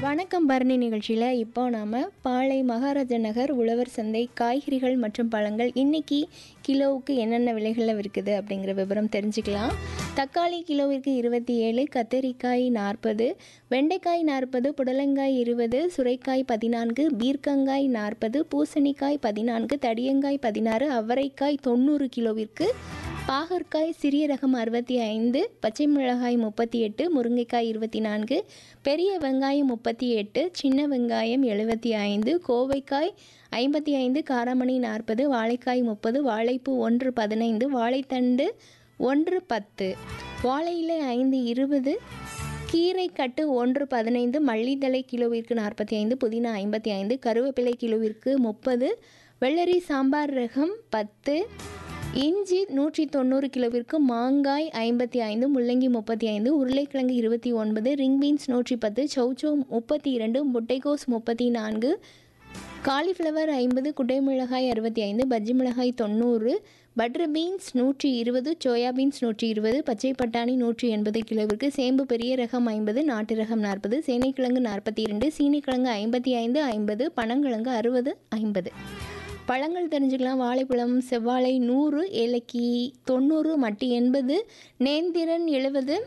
வணக்கம் பரணி நிகழ்ச்சியில் இப்போ நாம் பாளை மகாராஜா நகர் உழவர் சந்தை காய்கறிகள் மற்றும் பழங்கள் இன்னைக்கு கிலோவுக்கு என்னென்ன விலைகளில் இருக்குது அப்படிங்கிற விவரம் தெரிஞ்சுக்கலாம் தக்காளி கிலோவிற்கு இருபத்தி ஏழு கத்தரிக்காய் நாற்பது வெண்டைக்காய் நாற்பது புடலங்காய் இருபது சுரைக்காய் பதினான்கு பீர்க்கங்காய் நாற்பது பூசணிக்காய் பதினான்கு தடியங்காய் பதினாறு அவரைக்காய் தொண்ணூறு கிலோவிற்கு பாகற்காய் சிறிய ரகம் அறுபத்தி ஐந்து பச்சை மிளகாய் முப்பத்தி எட்டு முருங்கைக்காய் இருபத்தி நான்கு பெரிய வெங்காயம் முப்பத்தி எட்டு சின்ன வெங்காயம் எழுபத்தி ஐந்து கோவைக்காய் ஐம்பத்தி ஐந்து காராமணி நாற்பது வாழைக்காய் முப்பது வாழைப்பூ ஒன்று பதினைந்து வாழைத்தண்டு ஒன்று பத்து வாழை இலை ஐந்து இருபது கீரை கட்டு ஒன்று பதினைந்து மல்லித்தழை கிலோவிற்கு நாற்பத்தி ஐந்து புதினா ஐம்பத்தி ஐந்து கருவேப்பிலை கிலோவிற்கு முப்பது வெள்ளரி சாம்பார் ரகம் பத்து இஞ்சி நூற்றி தொண்ணூறு கிலோவிற்கு மாங்காய் ஐம்பத்தி ஐந்து முள்ளங்கி முப்பத்தி ஐந்து உருளைக்கிழங்கு இருபத்தி ஒன்பது ரிங் பீன்ஸ் நூற்றி பத்து சௌச்சௌ முப்பத்தி இரண்டு முட்டைகோஸ் முப்பத்தி நான்கு காலிஃப்ளவர் ஐம்பது குடை மிளகாய் அறுபத்தி ஐந்து பஜ்ஜி மிளகாய் தொண்ணூறு பட்டர் பீன்ஸ் நூற்றி இருபது சோயா பீன்ஸ் நூற்றி இருபது பச்சை பட்டாணி நூற்றி எண்பது கிலோவிற்கு சேம்பு பெரிய ரகம் ஐம்பது நாட்டு ரகம் நாற்பது சேனைக்கிழங்கு நாற்பத்தி இரண்டு சீனிக்கிழங்கு ஐம்பத்தி ஐந்து ஐம்பது பனங்கிழங்கு அறுபது ஐம்பது பழங்கள் தெரிஞ்சுக்கலாம் வாழைப்பழம் செவ்வாழை நூறு ஏலக்கி தொண்ணூறு மட்டி எண்பது நேந்திரன் எழுபது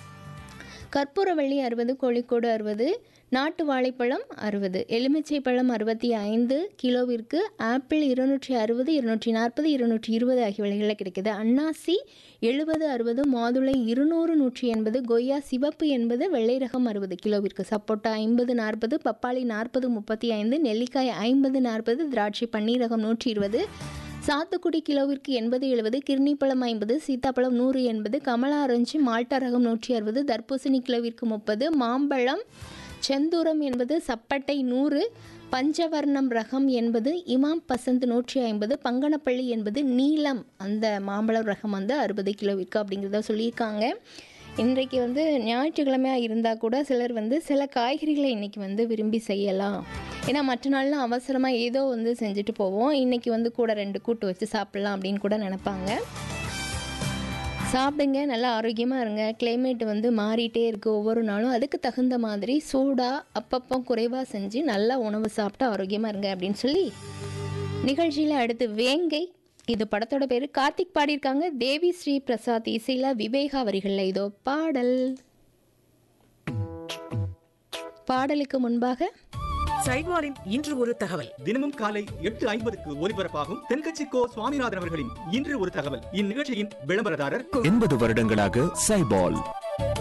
கற்பூரவள்ளி அறுபது கோழிக்கோடு அறுபது நாட்டு வாழைப்பழம் அறுபது எலுமிச்சை பழம் அறுபத்தி ஐந்து கிலோவிற்கு ஆப்பிள் இருநூற்றி அறுபது இருநூற்றி நாற்பது இருநூற்றி இருபது ஆகிய விலைகளில் கிடைக்குது அன்னாசி எழுபது அறுபது மாதுளை இருநூறு நூற்றி எண்பது கொய்யா சிவப்பு எண்பது வெள்ளை ரகம் அறுபது கிலோவிற்கு சப்போட்டா ஐம்பது நாற்பது பப்பாளி நாற்பது முப்பத்தி ஐந்து நெல்லிக்காய் ஐம்பது நாற்பது திராட்சை பன்னீர் ரகம் நூற்றி இருபது சாத்துக்குடி கிலோவிற்கு எண்பது எழுபது கிர்ணிப்பழம் ஐம்பது சீத்தாப்பழம் நூறு எண்பது கமலா ஆரஞ்சு மால்டா ரகம் நூற்றி அறுபது தர்பூசணி கிலோவிற்கு முப்பது மாம்பழம் செந்தூரம் என்பது சப்பட்டை நூறு பஞ்சவர்ணம் ரகம் என்பது இமாம் பசந்த் நூற்றி ஐம்பது பங்கனப்பள்ளி என்பது நீலம் அந்த மாம்பழம் ரகம் வந்து அறுபது கிலோவிற்கு அப்படிங்கிறத சொல்லியிருக்காங்க இன்றைக்கு வந்து ஞாயிற்றுக்கிழமையாக இருந்தால் கூட சிலர் வந்து சில காய்கறிகளை இன்றைக்கி வந்து விரும்பி செய்யலாம் ஏன்னா மற்ற நாள்லாம் அவசரமாக ஏதோ வந்து செஞ்சுட்டு போவோம் இன்றைக்கி வந்து கூட ரெண்டு கூட்டு வச்சு சாப்பிட்லாம் அப்படின்னு கூட நினப்பாங்க சாப்பிடுங்க நல்லா ஆரோக்கியமாக இருங்க கிளைமேட் வந்து மாறிட்டே இருக்குது ஒவ்வொரு நாளும் அதுக்கு தகுந்த மாதிரி சூடாக அப்பப்போ குறைவாக செஞ்சு நல்லா உணவு சாப்பிட்டு ஆரோக்கியமாக இருங்க அப்படின்னு சொல்லி நிகழ்ச்சியில் அடுத்து வேங்கை இது படத்தோட பேர் கார்த்திக் பாடியிருக்காங்க தேவி ஸ்ரீ பிரசாத் இசையில் விவேகா வரிகளில் இதோ பாடல் பாடலுக்கு முன்பாக சைட்வாரின் இன்று ஒரு தகவல் தினமும் காலை எட்டு ஐம்பதுக்கு ஒலிபரப்பாகும் தென்கட்சி கோ சுவாமிநாதன் அவர்களின் இன்று ஒரு தகவல் இந்நிகழ்ச்சியின் விளம்பரதாரர் எண்பது வருடங்களாக சைபால்